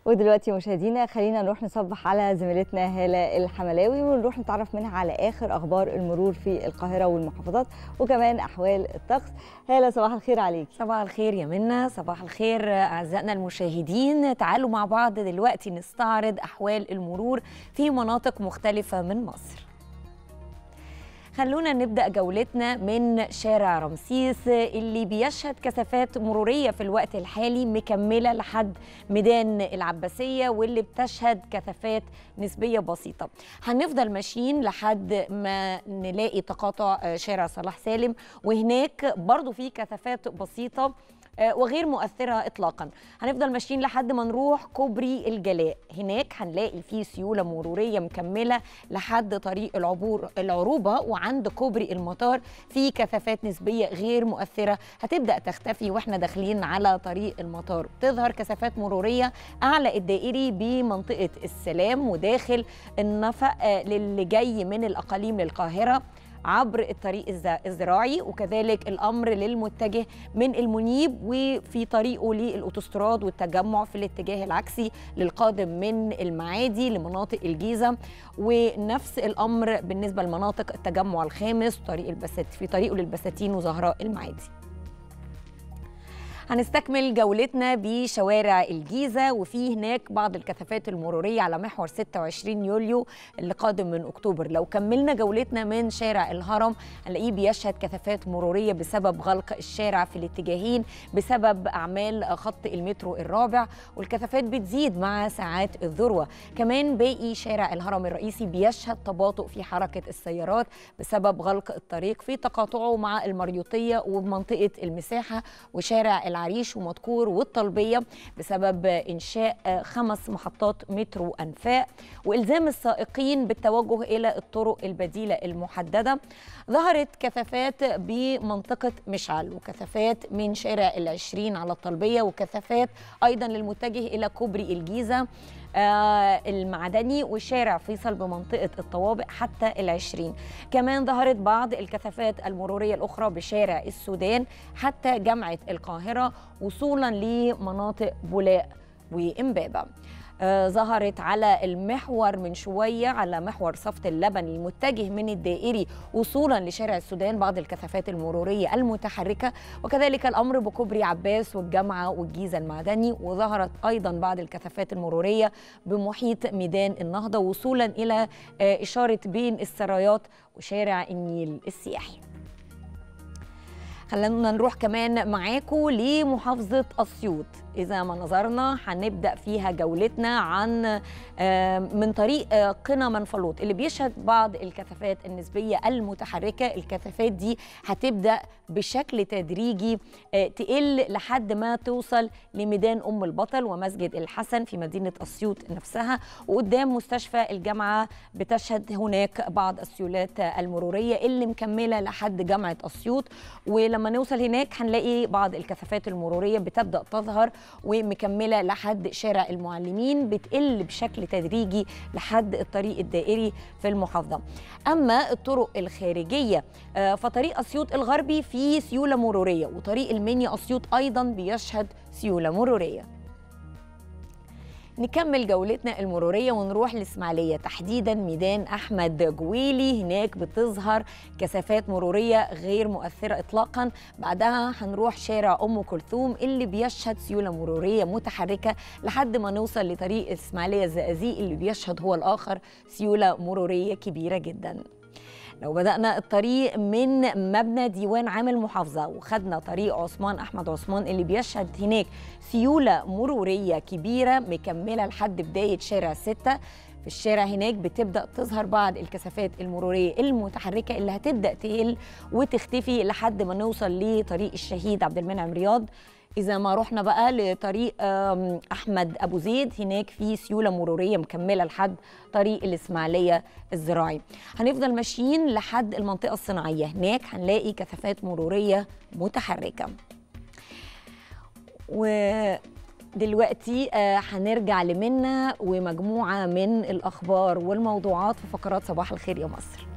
ودلوقتي مشاهدينا خلينا نروح نصبح على زميلتنا هالة الحملاوي ونروح نتعرف منها على آخر أخبار المرور في القاهرة والمحافظات وكمان أحوال الطقس هالة صباح الخير عليك صباح الخير يا منى صباح الخير أعزائنا المشاهدين تعالوا مع بعض دلوقتي نستعرض أحوال المرور في مناطق مختلفة من مصر خلونا نبدأ جولتنا من شارع رمسيس اللي بيشهد كثافات مرورية في الوقت الحالي مكملة لحد ميدان العباسية واللي بتشهد كثافات نسبية بسيطة هنفضل ماشيين لحد ما نلاقي تقاطع شارع صلاح سالم وهناك برضو في كثافات بسيطة وغير مؤثرة إطلاقا هنفضل ماشيين لحد ما نروح كوبري الجلاء هناك هنلاقي فيه سيولة مرورية مكملة لحد طريق العبور العروبة وعند كوبري المطار في كثافات نسبية غير مؤثرة هتبدأ تختفي واحنا داخلين على طريق المطار تظهر كثافات مرورية أعلى الدائري بمنطقة السلام وداخل النفق للي جاي من الأقاليم للقاهرة عبر الطريق الزراعي وكذلك الامر للمتجه من المنيب وفي طريقه للاوتوستراد والتجمع في الاتجاه العكسي للقادم من المعادي لمناطق الجيزه ونفس الامر بالنسبه لمناطق التجمع الخامس طريق البسات في طريقه للبساتين وزهراء المعادي هنستكمل جولتنا بشوارع الجيزة وفي هناك بعض الكثافات المرورية على محور 26 يوليو اللي قادم من أكتوبر لو كملنا جولتنا من شارع الهرم هنلاقيه بيشهد كثافات مرورية بسبب غلق الشارع في الاتجاهين بسبب أعمال خط المترو الرابع والكثافات بتزيد مع ساعات الذروة كمان باقي شارع الهرم الرئيسي بيشهد تباطؤ في حركة السيارات بسبب غلق الطريق في تقاطعه مع المريوطية ومنطقة المساحة وشارع العريش ومدكور والطلبية بسبب إنشاء خمس محطات مترو أنفاق وإلزام السائقين بالتوجه إلى الطرق البديلة المحددة ظهرت كثافات بمنطقة مشعل وكثافات من شارع العشرين على الطلبية وكثافات أيضا للمتجه إلى كوبري الجيزة آه المعدني وشارع فيصل بمنطقة الطوابق حتى العشرين كمان ظهرت بعض الكثافات المرورية الأخرى بشارع السودان حتى جامعة القاهرة وصولا لمناطق بولاق وإمبابة آه ظهرت على المحور من شوية على محور صفت اللبن المتجه من الدائري وصولا لشارع السودان بعض الكثافات المرورية المتحركة وكذلك الأمر بكوبري عباس والجامعة والجيزة المعدني وظهرت أيضا بعض الكثافات المرورية بمحيط ميدان النهضة وصولا إلى آه إشارة بين السرايات وشارع النيل السياحي خلينا نروح كمان معاكم لمحافظة أسيوط إذا ما نظرنا هنبدأ فيها جولتنا عن من طريق قنا منفلوط اللي بيشهد بعض الكثافات النسبية المتحركة الكثافات دي هتبدأ بشكل تدريجي تقل لحد ما توصل لميدان أم البطل ومسجد الحسن في مدينة أسيوط نفسها وقدام مستشفى الجامعة بتشهد هناك بعض السيولات المرورية اللي مكملة لحد جامعة أسيوط ولما نوصل هناك هنلاقي بعض الكثافات المرورية بتبدأ تظهر ومكمله لحد شارع المعلمين بتقل بشكل تدريجي لحد الطريق الدائري في المحافظه. اما الطرق الخارجيه فطريق اسيوط الغربي فيه سيوله مروريه وطريق المنيا اسيوط ايضا بيشهد سيوله مروريه. نكمل جولتنا المرورية ونروح لإسماعيلية تحديدا ميدان أحمد جويلي هناك بتظهر كثافات مرورية غير مؤثرة إطلاقا بعدها هنروح شارع أم كلثوم اللي بيشهد سيولة مرورية متحركة لحد ما نوصل لطريق إسماعيلية الزقازيق اللي بيشهد هو الآخر سيولة مرورية كبيرة جداً لو بدأنا الطريق من مبنى ديوان عام المحافظة وخدنا طريق عثمان أحمد عثمان اللي بيشهد هناك سيولة مرورية كبيرة مكملة لحد بداية شارع ستة في الشارع هناك بتبدا تظهر بعض الكثافات المروريه المتحركه اللي هتبدا تقل وتختفي لحد ما نوصل لطريق الشهيد عبد المنعم رياض إذا ما رحنا بقى لطريق أحمد أبو زيد هناك في سيولة مرورية مكملة لحد طريق الإسماعيلية الزراعي هنفضل ماشيين لحد المنطقة الصناعية هناك هنلاقي كثافات مرورية متحركة ودلوقتي هنرجع لمنا ومجموعة من الأخبار والموضوعات في فقرات صباح الخير يا مصر